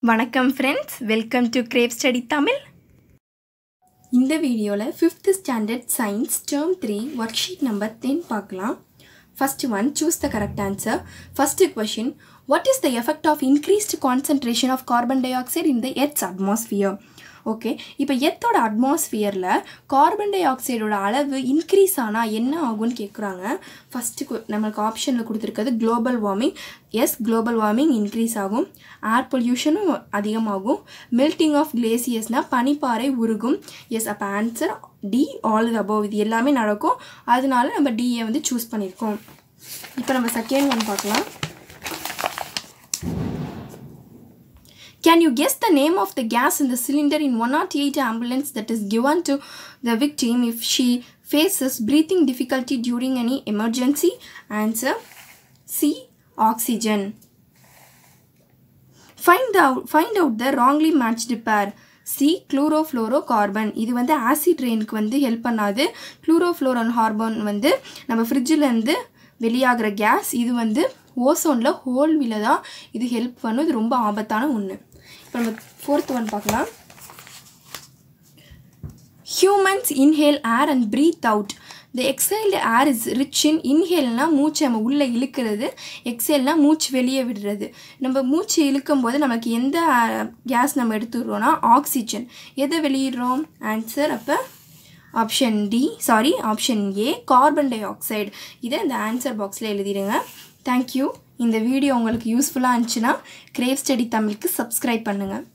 வணக்கம் friends welcome to grape study Tamil இந்த வீடியோவில் fifth standard science term three worksheet number ten பார்க்கலாம் first one choose the correct answer first question what is the effect of increased concentration of carbon dioxide in the earth's atmosphere okay இப்போ எர்த்தோட அட்மாஸ்பியரில் carbon tie ஆக்சைடோட அளவு increase ஆனால் என்ன ஆகும்னு கேட்குறாங்க first நம்மளுக்கு ஆப்ஷனில் கொடுத்துருக்கிறது global warming yes global warming increase ஆகும் ஏர் பொல்யூஷனும் அதிகமாகும் மெல்டிங் ஆஃப் கிளேசியஸ்னால் பனிப்பாறை உருகும் எஸ் அப்போ ஆன்சர் டி ஆல் அபோவ் இது எல்லாமே நடக்கும் அதனால நம்ம டியை வந்து சூஸ் பண்ணியிருக்கோம் இப்போ நம்ம செகண்ட் ஒன் பார்க்கலாம் Can you guess the name of the gas in the cylinder in 108 ambulance that is given to the victim if she faces breathing difficulty during any emergency? Answer C. Oxygen. Find out, find out the wrongly matched pair. C chlorofluorocarbon இது வந்து acid ரெயினுக்கு வந்து help பண்ணாது குளோரோஃப்ளோரன் ஹார்பன் வந்து நம்ம ஃப்ரிட்ஜிலேருந்து வெளியாகிற case இது வந்து ஓசோனில் ஹோல்வில தான் இது ஹெல்ப் பண்ணும் இது ரொம்ப ஆபத்தான ஒன்று இப்போ நம்ம ஃபோர்த் ஒன் பார்க்கலாம் humans inhale air and breathe out the exhaled air is rich in இன்ஹேல்னால் மூச்சு நம்ம உள்ளே இழுக்கிறது எக்ஸைல்னால் மூச்சு வெளியே விடுறது நம்ம மூச்சு இழுக்கும் போது நமக்கு எந்த கேஸ் நம்ம எடுத்துடுறோன்னா ஆக்சிஜன் எதை வெளியிடுறோம் ஆன்சர் அப்போ option D sorry option A carbon dioxide இதை இந்த ஆன்சர் பாக்ஸில் எழுதிடுங்க தேங்க்யூ இந்த வீடியோ உங்களுக்கு யூஸ்ஃபுல்லாக இருந்துச்சுன்னா கிரேவ் ஸ்டடி தமிழுக்கு சப்ஸ்கிரைப் பண்ணுங்கள்